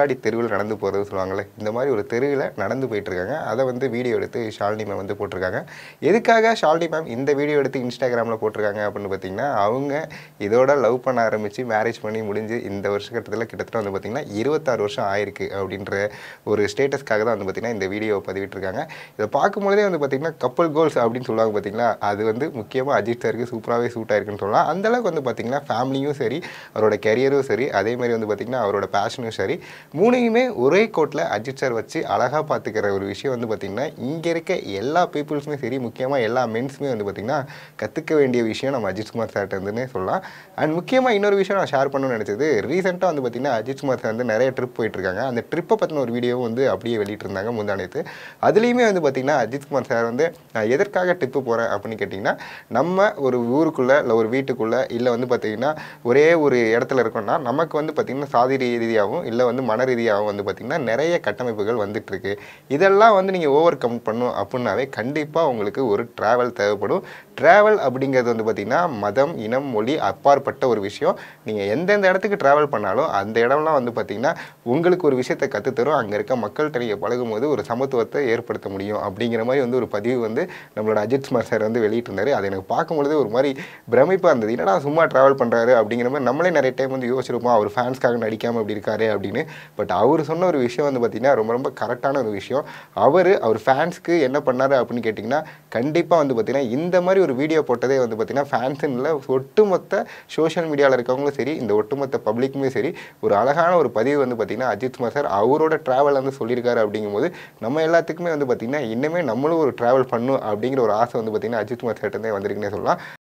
அங்காடி தெருவில் நடந்து போகிறது சொல்லுவாங்கள்ல இந்த மாதிரி ஒரு தெருவில் நடந்து போயிட்டுருக்காங்க அதை வந்து வீடியோ எடுத்து ஷாலினி மேம் வந்து போட்டிருக்காங்க எதுக்காக ஷாலினி மேம் இந்த வீடியோ எடுத்து இன்ஸ்டாகிராமில் போட்டிருக்காங்க அப்படின்னு பார்த்தீங்கன்னா அவங்க இதோட லவ் பண்ண ஆரம்பித்து மேரேஜ் பண்ணி முடிஞ்சு இந்த வருஷக்கட்டத்தில் கிட்டத்தட்ட வந்து பார்த்திங்கன்னா இருபத்தாறு வருஷம் ஆயிருக்கு அப்படின்ற ஒரு ஸ்டேட்டஸ்க்காக தான் வந்து பார்த்திங்கன்னா இந்த வீடியோவை பதிவிட்டிருக்காங்க இதை பார்க்கும்பொழுதே வந்து பார்த்திங்கன்னா கப்பல் கோல்ஸ் அப்படின்னு சொல்லுவாங்க பார்த்தீங்களா அது வந்து முக்கியமாக அஜித் சாருக்கு சூப்பராகவே சூட் ஆயிருக்குன்னு சொல்லலாம் அந்தளவுக்கு வந்து பார்த்திங்கன்னா ஃபேமிலியும் சரி அவரோட கெரியரும் சரி அதே மாதிரி வந்து பார்த்திங்கன்னா அவரோட பேஷனும் சரி மூணையுமே ஒரே கோட்டில் அஜித் சார் வச்சு அழகாக பார்த்துக்கிற ஒரு விஷயம் வந்து பார்த்திங்கன்னா இங்கே இருக்க எல்லா பீப்புள்ஸுமே சரி முக்கியமாக எல்லா மென்ஸுமே வந்து பார்த்திங்கன்னா கற்றுக்க வேண்டிய விஷயம் நம்ம அஜித் குமார் சார்ட்ட இருந்துன்னே சொல்லலாம் அண்ட் முக்கியமாக இன்னொரு விஷயம் நான் ஷேர் பண்ணணும்னு நினச்சது ரீசெண்டாக வந்து பார்த்திங்கன்னா அஜித் குமார் சார் வந்து நிறைய ட்ரிப் போயிட்டுருக்காங்க அந்த ட்ரிப்பை பற்றின ஒரு வீடியோவும் வந்து அப்படியே வெளியிட்டிருந்தாங்க முந்தானத்து அதுலேயுமே வந்து பார்த்திங்கன்னா அஜித் குமார் சார் வந்து நான் எதற்காக ட்ரிப்பு போகிறேன் அப்படின்னு கேட்டிங்கன்னா நம்ம ஒரு ஊருக்குள்ளே இல்லை ஒரு வீட்டுக்குள்ளே இல்லை வந்து பார்த்திங்கன்னா ஒரே ஒரு இடத்துல இருக்கோம்னா நமக்கு வந்து பார்த்திங்கன்னா சாதி ரீதியாகவும் இல்லை வந்து மன ரீதியாகவும் வந்து பார்த்திங்கன்னா நிறைய கட்டமைப்புகள் வந்துட்டுருக்கு இதெல்லாம் வந்து நீங்கள் ஓவர் கம் பண்ணும் அப்படின்னாவே கண்டிப்பாக உங்களுக்கு ஒரு ட்ராவல் தேவைப்படும் ட்ராவல் அப்படிங்கிறது வந்து பார்த்திங்கன்னா மதம் இனம் மொழி அப்பாற்பட்ட ஒரு விஷயம் நீங்கள் எந்தெந்த இடத்துக்கு ட்ராவல் பண்ணாலும் அந்த இடம்லாம் வந்து பார்த்திங்கன்னா உங்களுக்கு ஒரு விஷயத்தை கற்றுத்தரும் அங்கே இருக்க மக்கள்கிட்ட நீங்கள் பழகும்போது ஒரு சமத்துவத்தை ஏற்படுத்த முடியும் அப்படிங்கிற மாதிரி வந்து ஒரு பதிவு வந்து நம்மளோட அஜித் குமார் சார் வந்து வெளியிட்டிருந்தாரு அதை எனக்கு பார்க்கும்பொழுது ஒரு மாதிரி பிரமிப்பாக இருந்தது என்னடா சும்மா ட்ராவல் பண்ணுறாரு அப்படிங்கிற மாதிரி நம்மளே நிறைய டைம் வந்து யோசிச்சிருப்போம் அவர் ஃபேன்ஸ்க்காக நடிக்காமல் இப்படி இருக்காரு அப்படின்னு பட் அவர் சொன்ன ஒரு விஷயம் வந்து பார்த்திங்கன்னா ரொம்ப ரொம்ப கரெக்டான ஒரு விஷயம் அவர் அவர் ஃபேன்ஸ்க்கு என்ன பண்ணாரு அப்படின்னு கேட்டிங்கன்னா கண்டிப்பாக வந்து பார்த்திங்கன்னா இந்த மாதிரி ஒரு வீடியோ போட்டதே வந்து பார்த்திங்கன்னா ஃபேன்ஸுன்னு ஒட்டுமொத்த சோஷியல் மீடியாவில் இருக்கவங்களும் சரி இந்த ஒட்டுமொத்த பப்ளிக்குமே சரி ஒரு அழகான ஒரு பதிவு வந்து பார்த்திங்கன்னா அஜித் குமார் சார் அவரோட ட்ராவல் வந்து சொல்லியிருக்காரு அப்படிங்கும்போது நம்ம எல்லாத்துக்குமே வந்து பார்த்திங்கன்னா இன்னுமே நம்மளும் ஒரு ட்ராவல் பண்ணும் அப்படிங்கிற ஒரு ஆசை வந்து பார்த்திங்கன்னா அஜித் குமார் சார்ட்டே வந்திருக்குன்னே சொல்லலாம்